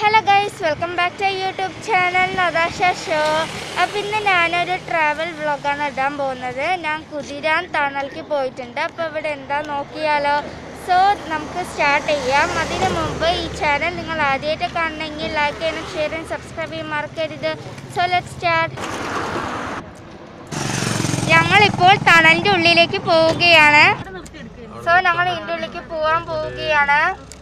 Hello guys welcome back to YouTube channel Nadasha show അപ്പം ഇന്ന് ഞാനൊരു ട്രാവൽ വ്ളോഗാണ് ഇടാൻ പോകുന്നത് ഞാൻ കുതിരാൻ തണലിക്ക് പോയിട്ടുണ്ട് അപ്പോൾ ഇവിടെ എന്താ നോക്കിയാലോ സോ നമുക്ക് സ്റ്റാർട്ട് ചെയ്യാം അതിന് മുമ്പ് ഈ ചാനൽ നിങ്ങൾ ആദ്യമായിട്ട് കാണണമെങ്കിൽ ലൈക്ക് ചെയ്യണം ഷെയർ ചെയ്യണം സബ്സ്ക്രൈബ് ചെയ്യാൻ മറക്കരുത് സോ ലെറ്റ് സ്റ്റാർട്ട് ഞങ്ങളിപ്പോൾ തണലിൻ്റെ ഉള്ളിലേക്ക് പോവുകയാണ് സോ ഞങ്ങൾ ഇതിൻ്റെ ഉള്ളിലേക്ക് പോകാൻ പോവുകയാണ്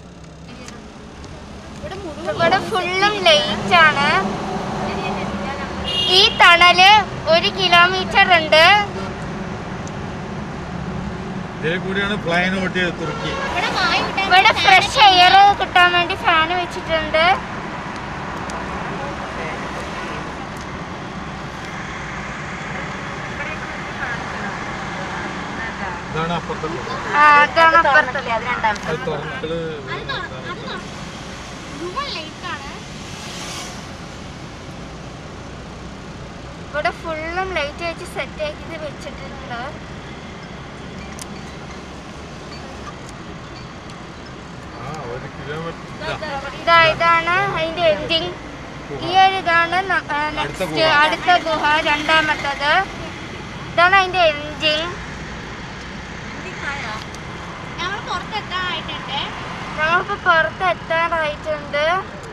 ഇവിടെ ഫുള്ളും ലൈറ്റ് ആണ് ഈ തണല് ഒരു കിലോമീറ്റർ ഉണ്ട് ഇതിലെ കൂടിയാണ് പ്ലെയിൻ ഓട്ടിയത് തുർക്കി ഇവിടെ ഫ്രഷ് എയർ കിട്ടാൻ വേണ്ടി ഫാൻ വെച്ചിട്ടുണ്ട് ഇതാണ് അപ്പുറത്തെ കൂടെ. ആ, അതാണ് അപ്പുറത്തല്ലേ അത് തുറന്നിട്ട് ഇവിടെ ഫുള്ളും ലൈറ്റ് വെച്ച് സെറ്റ് ആക്കി വെച്ചിട്ടുണ്ട് ആ ഒരു കിലോമീറ്റർ ഇതാ ഇതാ ഇതാണ് അതിന്റെ എൻഡിങ് ഈ ഒരു ഇതാണ് നെക്സ്റ്റ് അടുത്ത ഗുഹ രണ്ടാമത്തത് ഇതാണ് അതിന്റെ എൻഡിങ് ഞങ്ങളിപ്പോ പുറത്ത് എത്താറായിട്ടുണ്ട്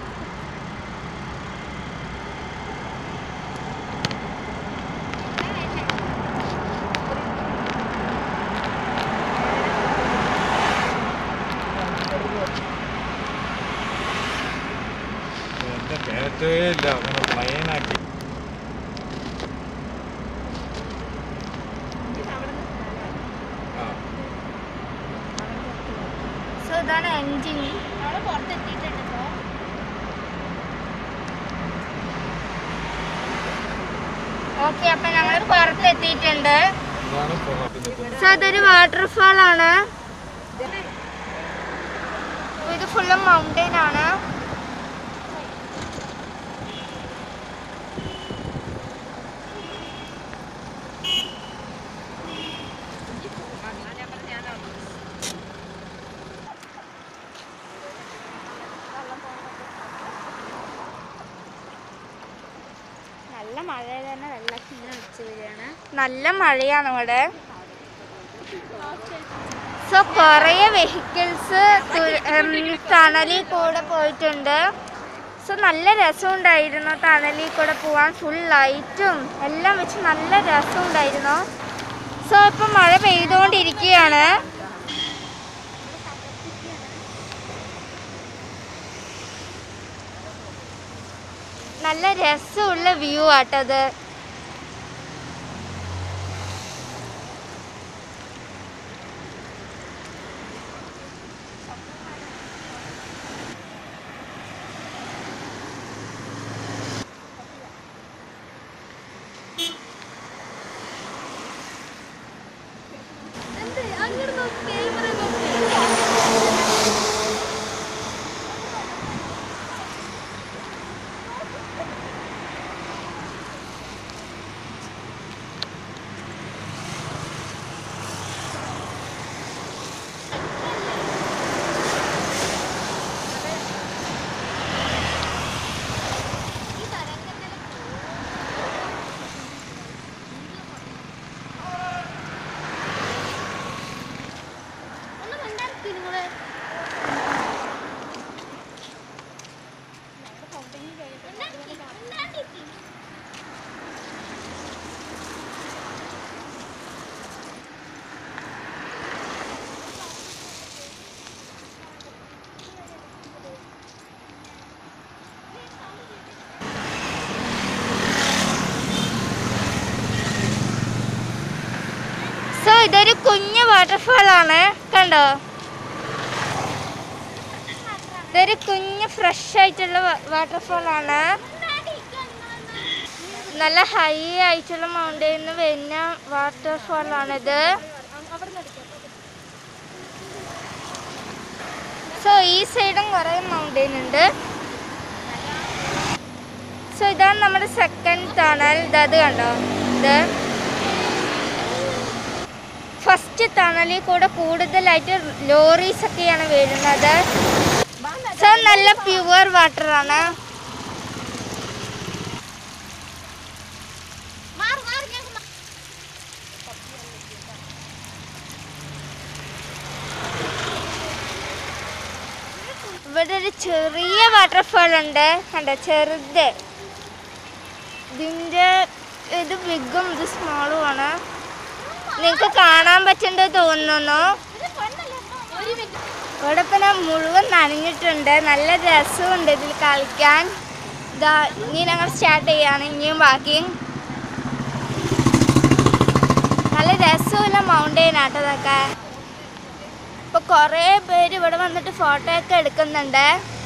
എന്റെ കയറ്റേ ഇല്ല അങ്ങനെ പ്ലെയിൻ ആക്കി ആ സോ ഇതാണ് എൻജിൻ ഓക്കെ അപ്പൊ ഞങ്ങൾ പുറത്ത് എത്തിയിട്ടുണ്ട് ഇതാണ് പുറത്ത് നിൽക്കുന്നത് സോ ഇതൊരു വാട്ടർഫാൾ ആണ് ഇത് ഫുള്ള് മൗണ്ടൈൻ ആണ് നല്ല മഴ തന്നെ വെള്ളമൊക്കെ ഇങ്ങനെ ഒഴിച്ച് വരികയാണ് നല്ല മഴയാണ് ഇവിടെ സോ കുറേ വെഹിക്കിൾസ് ടണലിൽ കൂടെ പോയിട്ടുണ്ട് സോ നല്ല രസമുണ്ടായിരുന്നു ടണലിൽ കൂടെ പോവാൻ ഫുൾ ലൈറ്റും എല്ലാം വെച്ച് നല്ല രസമുണ്ടായിരുന്നു സോ ഇപ്പം മഴ പെയ്തുകൊണ്ടിരിക്കുകയാണ് നല്ല രസമുള്ള വ്യൂ ആട്ടത് സോ ഇതൊരു കുഞ്ഞു വാട്ടർഫാൾ ആണ് കണ്ടോ ഇതൊരു കുഞ്ഞു ഫ്രഷ് ആയിട്ടുള്ള വാട്ടർഫാൾ ആണ് നല്ല ഹൈ ആയിട്ടുള്ള മൗണ്ടൈനിൽ നിന്ന് വരുന്ന വാട്ടർഫാൾ ആണിത് സോ ഈ സൈഡും കുറേ മൗണ്ടൈൻ ഉണ്ട് സോ ഇതാണ് നമ്മുടെ സെക്കൻഡ് ടണൽ ഇത് കണ്ടോ ഇത് ഫസ്റ്റ് ടണലിൽ കൂടെ കൂടുതലായിട്ട് ലോറീസ് ഒക്കെയാണ് വരുന്നത് സോ നല്ല പ്യുവർ വാട്ടർ ആണ് ഇവിടെ ഒരു ചെറിയ വാട്ടർഫാൾ ഉണ്ട് കണ്ടോ ചെറുത് ഇതിൻ്റെ ഇത് ബിഗും ഇത് സ്മോളും ആണ് നിങ്ങൾക്ക് കാണാൻ പറ്റുന്നത് തോന്നുന്നു ഇവിടെ ഇപ്പം ഞാൻ മുഴുവൻ നനഞ്ഞിട്ടുണ്ട് നല്ല രസമുണ്ട് ഇതിൽ കളിക്കാൻ ഇതാ ഇനി ഞങ്ങൾ സ്റ്റാർട്ട് ചെയ്യാണ് ഇനിയും ബാക്കി നല്ല രസമുള്ള മൗണ്ടെയിൻ ആട്ടോ ഇതൊക്കെ ഇപ്പൊ കുറേ പേര് ഇവിടെ വന്നിട്ട് ഫോട്ടോ ഒക്കെ എടുക്കുന്നുണ്ട്